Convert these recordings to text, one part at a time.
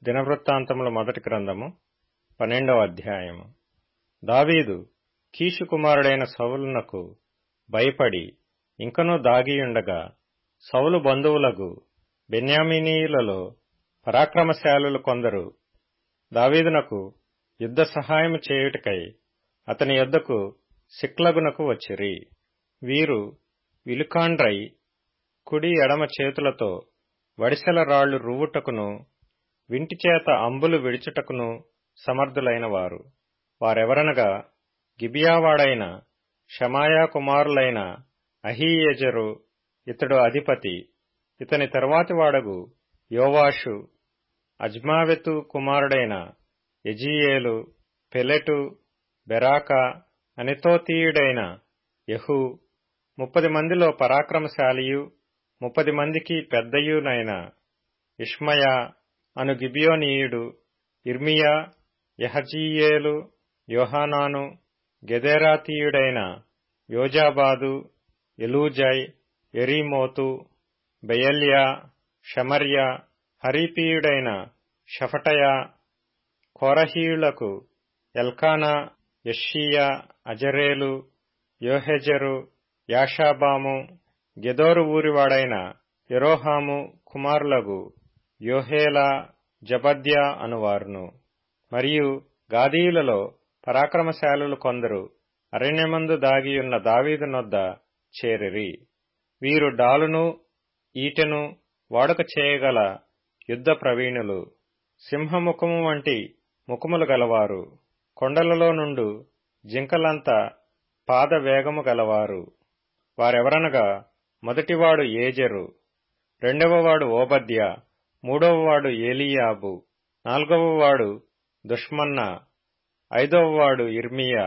దినవృత్తాంతముల మొదటి గ్రంథము పన్నెండవ అధ్యాయము దావీదు కీషు కుమారుడైన సౌలునకు భయపడి ఇంకనూ దాగియుండగా సౌలు బంధువులగు బెన్యామీనీయులలో పరాక్రమశాలులు కొందరు దావీదునకు యుద్ధ సహాయము చేయుటకై అతని యొద్దకు సిక్లగునకు వచ్చిరి వీరు విలుకాండ్రై కుడి ఎడమ చేతులతో వడిసెల రాళ్లు రువ్వుటకును వింటిచేత అంబులు విడుచుటకును సమర్థులైన వారు వారెవరనగా గిబియావాడైన షమాయా కుమారులైన అహీయెజరు ఇతడు అధిపతి ఇతని తరువాతి వాడగు యోవాషు అజ్మావెతు కుమారుడైన ఎజీయేలు పెలెటు బెరాకా అనితోతీయుడైన యహు ముప్పది మందిలో పరాక్రమశాలియు ముప్పది మందికి పెద్దయునైన ఇష్మయా అను గిబియోనీయుడు ఇర్మియా యహజీయేలు యోహానాను గెదెరాతీయుడైన యోజాబాదు ఎలూజై ఎరీమోతు బెయల్యా షమర్య హరీపీయుడైన షఫటయ కోరహీయులకు ఎల్కానా యషీయా అజరేలు యోహెజరు యాషాబాము గెదోరు ఊరివాడైన యెరోహాము కుమారులగు యోహేలా జబద్యా అనువారును మరియు గాదీయులలో పరాక్రమశాలులు కొందరు అరణ్యమందు దాగియున్న దావీదు నొద్ద చేరిరి వీరు డాలును ఈటెను వాడుక చేయగల యుద్ధ ప్రవీణులు సింహముఖము వంటి ముఖములు గలవారు కొండలలో నుండు జింకలంత పాద వేగము గలవారు వారెవరనగా మొదటివాడు ఏజెరు రెండవవాడు ఓబద్య మూడవవాడు ఏలియాబు నాల్గవవాడు దుష్మన్న ఐదవవాడు ఇర్మియా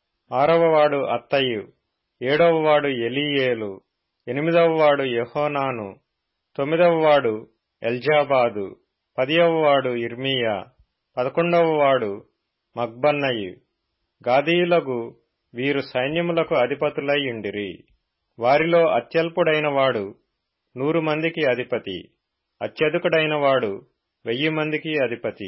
ఆరవవాడు అత్తయ్యు ఏడవవాడు ఎలీయేలు ఎనిమిదవవాడు యెహోనాను తొమ్మిదవవాడు ఎల్జాబాదు పదియవవాడు ఇర్మియా పదకొండవవాడు మగ్బన్నయు గాదీయులగు వీరు సైన్యములకు అధిపతులై ఉండిరి వారిలో అత్యల్పుడైన వాడు నూరు మందికి అధిపతి అత్యధికుడైన వాడు వెయ్యి మందికి అధిపతి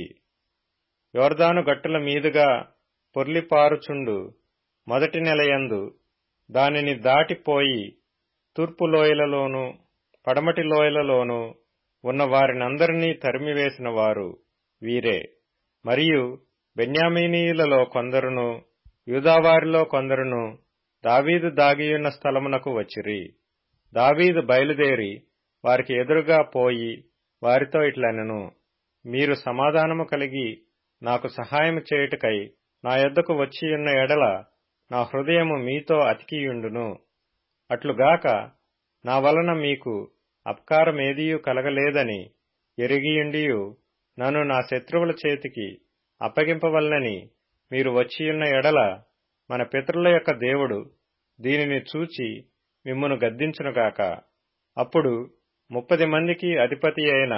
యోర్దాను గట్టుల మీదుగా పొర్లిపారుచుండు మొదటి నెలయందు దానిని దాటిపోయి తూర్పు లోయలలోనూ పడమటి లోయలలోనూ ఉన్న వారినందరినీ తరిమివేసిన వారు వీరే మరియు బెన్యామీనీయులలో కొందరును యూదావారిలో కొందరును దావీదు దాగియున్న స్థలమునకు వచ్చిరి దావీదు బయలుదేరి వారికి ఎదురుగా పోయి వారితో ఇట్లనెను మీరు సమాధానము కలిగి నాకు సహాయము చేయుటకై నా యొద్దకు వచ్చియున్న ఎడల నా హృదయము మీతో అతికియుండును అట్లుగాక నా వలన మీకు అపకారమేదియూ కలగలేదని ఎరిగియుండియు నన్ను నా శత్రువుల చేతికి అప్పగింపవలనని మీరు వచ్చియున్న ఎడల మన పితరుల యొక్క దేవుడు దీనిని చూచి మిమ్మును గద్దించునుగాక అప్పుడు ముప్పది మందికి అధిపతి అయిన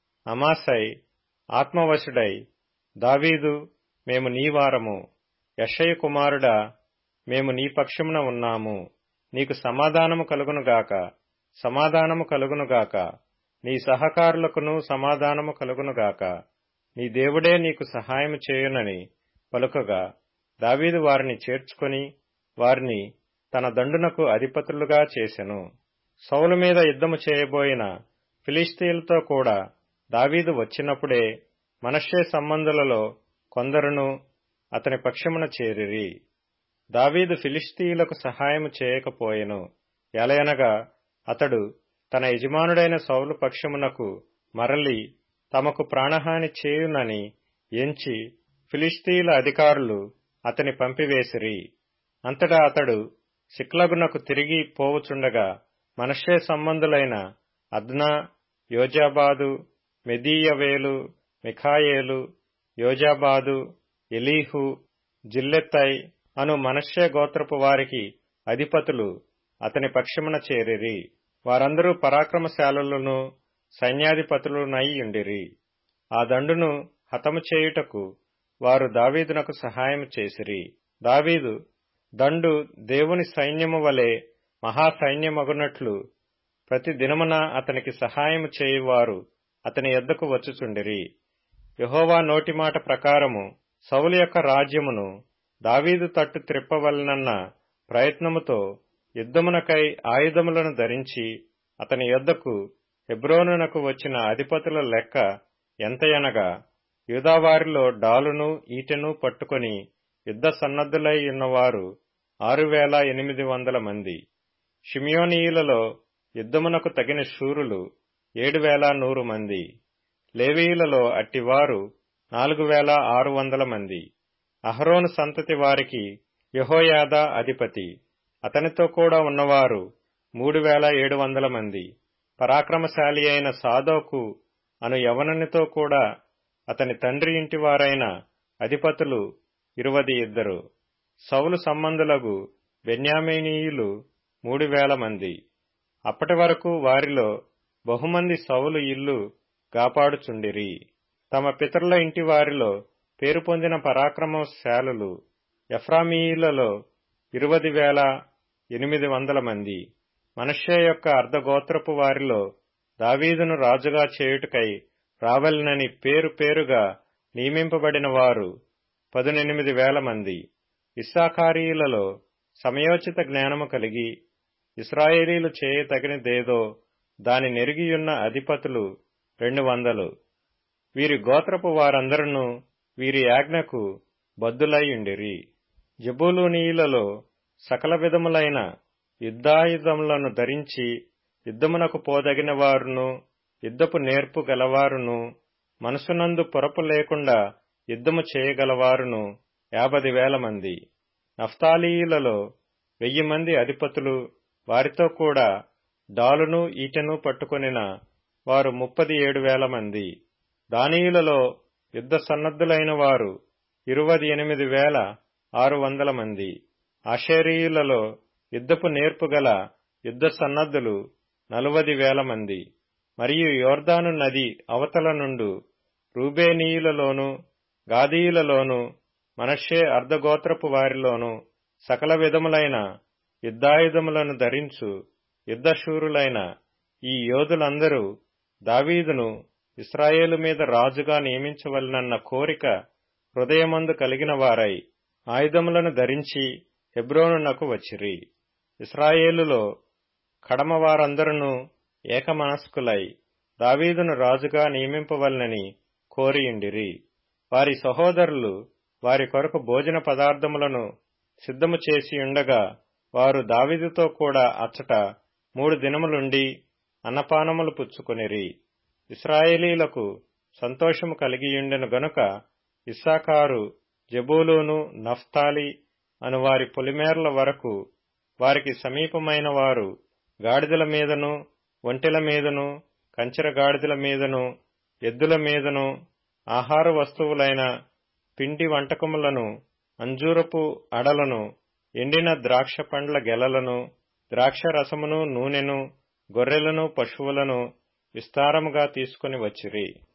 అమాసై ఆత్మవశుడై దావీదు మేము నీవారము యషయ కుమారుడా మేము నీ పక్షమున ఉన్నాము నీకు సమాధానము కలుగునుగాక సమాధానము కలుగునుగాక నీ సహకారులకును సమాధానము కలుగునుగాక నీ దేవుడే నీకు సహాయము చేయునని పలుకగా దావీదు వారిని చేర్చుకొని వారిని తన దండునకు అధిపతులుగా చేసెను సౌలు మీద యుద్ధము చేయబోయిన ఫిలిస్తీన్లతో కూడా దావీదు వచ్చినప్పుడే మనషే సంబంధులలో కొందరును అతని పక్షమున చేరిరి దావీదు ఫిలిస్తీయులకు సహాయము చేయకపోయెను ఎలయనగా అతడు తన యజమానుడైన సౌలు పక్షమునకు మరలి తమకు ప్రాణహాని చేయునని ఎంచి ఫిలిస్తీయుల అధికారులు అతని పంపివేసిరి అంతటా అతడు సిక్లగునకు తిరిగి పోవుచుండగా మనషే సంబంధులైన Adnah Jozabad Jediael Michael Jozabad Elihu Zillethai అను మనష్య గోత్రపు వారికి అధిపతులు అతని పక్షమున చేరిరి వారందరూ పరాక్రమశాలులను సైన్యాధిపతులునై ఆ దండును హతము చేయుటకు వారు దావీదునకు సహాయం చేసిరి దావీదు దండు దేవుని సైన్యము వలె మహాసైన్యమగునట్లు ప్రతి దినమున అతనికి సహాయము చేయువారు అతని యొద్దకు వచ్చుచుండిరి యహోవా నోటి మాట ప్రకారము సౌలు యొక్క రాజ్యమును దావీదు తట్టు త్రిప్పవలనన్న ప్రయత్నముతో యుద్ధమునకై ఆయుధములను ధరించి అతని యొద్దకు హెబ్రోనునకు వచ్చిన అధిపతుల లెక్క ఎంతయనగా యూదావారిలో డాలును ఈటెను పట్టుకొని యుద్ధ సన్నద్ధులై ఉన్నవారు ఆరు వేల ఎనిమిది వందల మంది షిమియోనీయులలో యుద్ధమునకు తగిన శూరులు ఏడు వేల నూరు మంది లేవీయులలో అట్టివారు నాలుగు వేల ఆరు వందల మంది అహరోను సంతతి వారికి యహోయాద అధిపతి అతనితో కూడా ఉన్నవారు మూడు వేల ఏడు వందల మంది పరాక్రమశాలి అయిన సాదోకు అను యవనునితో కూడా అతని తండ్రి ఇంటి వారైన అధిపతులు ఇరువది ఇద్దరు సౌలు సంబంధులగు బెన్యామీనీయులు మూడు వేల మంది అప్పటి వరకు వారిలో బహుమంది సౌలు ఇల్లు కాపాడుచుండిరి తమ పితరుల ఇంటి వారిలో పేరు పొందిన పరాక్రమశాలులు ఎఫ్రామీయులలో ఇరువది వేల ఎనిమిది వందల మంది మనష్య యొక్క అర్ధగోత్రపు వారిలో దావీదును రాజుగా చేయుటకై రావలనని పేరు పేరుగా నియమింపబడిన వారు పదునెనిమిది వేల మంది ఇస్సాకారీయులలో సమయోచిత జ్ఞానము కలిగి ఇస్రాయేలీలు చేయతగినదేదో దాని నెరిగియున్న అధిపతులు రెండు వందలు వీరి గోత్రపు వారందరూ వీరి ఆజ్ఞకు బద్దులైయుండిరి జబూలూనీయులలో సకల విధములైన యుద్ధాయుధములను ధరించి యుద్ధమునకు పోదగిన వారును యుద్ధపు నేర్పు గలవారును మనసునందు పొరపు లేకుండా యుద్ధము చేయగలవారును యాభై వేల మంది నఫ్తాలీయులలో వెయ్యి మంది అధిపతులు వారితో కూడా డాలును ఈటెను పట్టుకొనిన వారు ముప్పది ఏడు వేల మంది దానీయులలో యుద్ధ సన్నద్ధులైన వారు ఇరువది ఎనిమిది వేల ఆరు వందల మంది ఆషేరీయులలో యుద్ధపు నేర్పుగల యుద్ధ సన్నద్ధులు నలువది వేల మంది మరియు యోర్దాను నది అవతల నుండు రూబేనీయులలోను గాదీయులలోను మనషే అర్ధగోత్రపు వారిలోను సకల విధములైన యుద్ధాయుధములను ధరించు యుద్ధశూరులైన ఈ యోధులందరూ దావీదును ఇస్రాయేలు మీద రాజుగా నియమించవలనన్న కోరిక హృదయమందు కలిగిన వారై ఆయుధములను ధరించి హెబ్రోనునకు వచ్చిరి ఇస్రాయేలులో కడమవారందరూ ఏకమనస్కులై దావీదును రాజుగా నియమింపవలనని కోరియుండిరి వారి సహోదరులు వారి కొరకు భోజన పదార్థములను సిద్ధము చేసి ఉండగా వారు దావీదుతో కూడా అచ్చట మూడు దినములుండి అన్నపానములు పుచ్చుకొనిరి ఇస్రాయేలీలకు సంతోషము కలిగియుండెను గనుక ఇస్సాకారు జబూలూను నఫ్తాలి అను వారి పొలిమేర్ల వరకు వారికి సమీపమైన వారు గాడిదల మీదను ఒంటెల మీదను కంచెర గాడిదల మీదను ఎద్దుల మీదను ఆహార వస్తువులైన పిండి వంటకములను అంజూరపు అడలను ఎండిన ద్రాక్ష పండ్ల గెలలను ద్రాక్ష రసమును నూనెను గొర్రెలను పశువులను విస్తారముగా తీసుకుని వచ్చిరి